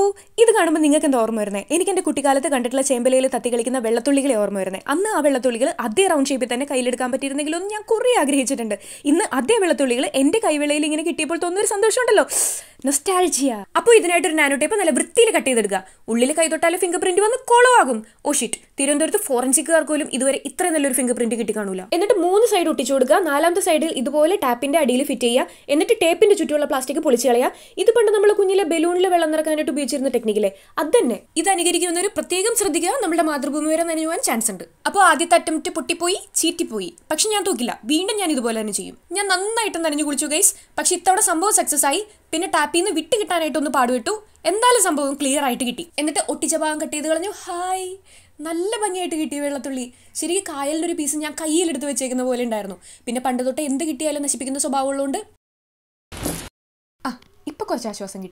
ഇത് കാണുമ്പോൾ നിങ്ങൾക്ക് എന്താ ഓർമ്മ വരുന്നത് എനിക്ക് എൻ്റെ കുട്ടിക്കാലത്ത് കണ്ടിട്ടുള്ള ചേമ്പലയിൽ തത്തി കളിക്കുന്ന വെള്ളത്തുള്ളികളെ ഓർമ്മ വരുന്നത് അന്ന് ആ വെള്ളത്തുള്ളികൾ അതേ റൗണ്ട് ഷേപ്പിൽ തന്നെ കയ്യിലെടുക്കാൻ പറ്റിയിരുന്നെങ്കിലൊന്നും ഞാൻ കുറേ ആഗ്രഹിച്ചിട്ടുണ്ട് ഇന്ന് അതേ വെള്ളത്തുള്ളികൾ എൻ്റെ കൈവെള്ളയിൽ ഇങ്ങനെ കിട്ടിയപ്പോൾ തോന്നുന്നൊരു സന്തോഷമുണ്ടല്ലോ നൊസ്റ്റാൾജിയ അപ്പോൾ ഇതിനായിട്ട് ഒരു നാനോ ടേപ്പ് നല്ല വൃത്തിയിൽ കട്ട് ചെയ്തെടുക്കുക ഉള്ളിൽ കൈ തൊട്ടാലും ഫിംഗർ പ്രിന്റ് വന്ന് കൊളവാകും ഓ ഷിറ്റ് തിരുവനന്തപുരത്ത് ഫോറൻസിക്കുകാർക്ക് പോലും ഇതുവരെ ഇത്ര നല്ലൊരു ഫിംഗർ പ്രിന്റ് കിട്ടി കാണൂല എന്നിട്ട് മൂന്ന് സൈഡ് ഒട്ടിച്ചു കൊടുക്കുക നാലാമത്തെ സൈഡിൽ ഇതുപോലെ ടാപ്പിന്റെ അടിയിൽ ഫിറ്റ് ചെയ്യുക എന്നിട്ട് ടേപ്പിന്റെ ചുറ്റുമുള്ള പ്ലാസ്റ്റിക് പൊളിച്ച് കളയുക ഇത് പണ്ട് നമ്മൾ കുഞ്ഞിലെ ബലൂണിൽ വെള്ളം നിറക്കാനായിട്ട് ഉപയോഗിച്ചിരുന്ന ടെക്നിക്കിലെ അത് തന്നെ ഇത് അനുകരിക്കുന്നവർ പ്രത്യേകം ശ്രദ്ധിക്കുക നമ്മുടെ മാതൃഭൂമി വരെ നനയുവാൻ ചാൻസ് ഉണ്ട് അപ്പോൾ ആദ്യത്തെ അറ്റംപ്റ്റ് പൊട്ടിപ്പോയി ചീറ്റിപ്പോയി പക്ഷെ ഞാൻ തൂക്കില്ല വീണ്ടും ഞാൻ ഇതുപോലെ തന്നെ ചെയ്യും ഞാൻ നന്നായിട്ട് നനഞ്ഞു കുളിച്ചു ഗൈസ് പക്ഷെ ഇത്തവണ സംഭവം സക്സസ് ആയി പിന്നെ ടാപ്പിൽ നിന്ന് വിട്ട് കിട്ടാനായിട്ട് ഒന്ന് പാടുവിട്ടു എന്തായാലും സംഭവം ക്ലിയർ ആയിട്ട് കിട്ടി എന്നിട്ട് ഒട്ടിച്ച ഭാഗം കട്ട് ചെയ്ത് കളഞ്ഞു ഹായ് നല്ല ഭംഗിയായിട്ട് കിട്ടിയ വെള്ളത്തുള്ളി ശരിക്കും കായലിൻ്റെ ഒരു പീസ് ഞാൻ കയ്യിലെടുത്ത് വെച്ചേക്കുന്ന പോലെ ഉണ്ടായിരുന്നു പിന്നെ പണ്ട് തൊട്ട് എന്ത് കിട്ടിയാലും നശിപ്പിക്കുന്ന സ്വഭാവമുള്ളതുകൊണ്ട് ആ ഇപ്പൊ കുറച്ച് ആശ്വാസം കിട്ടി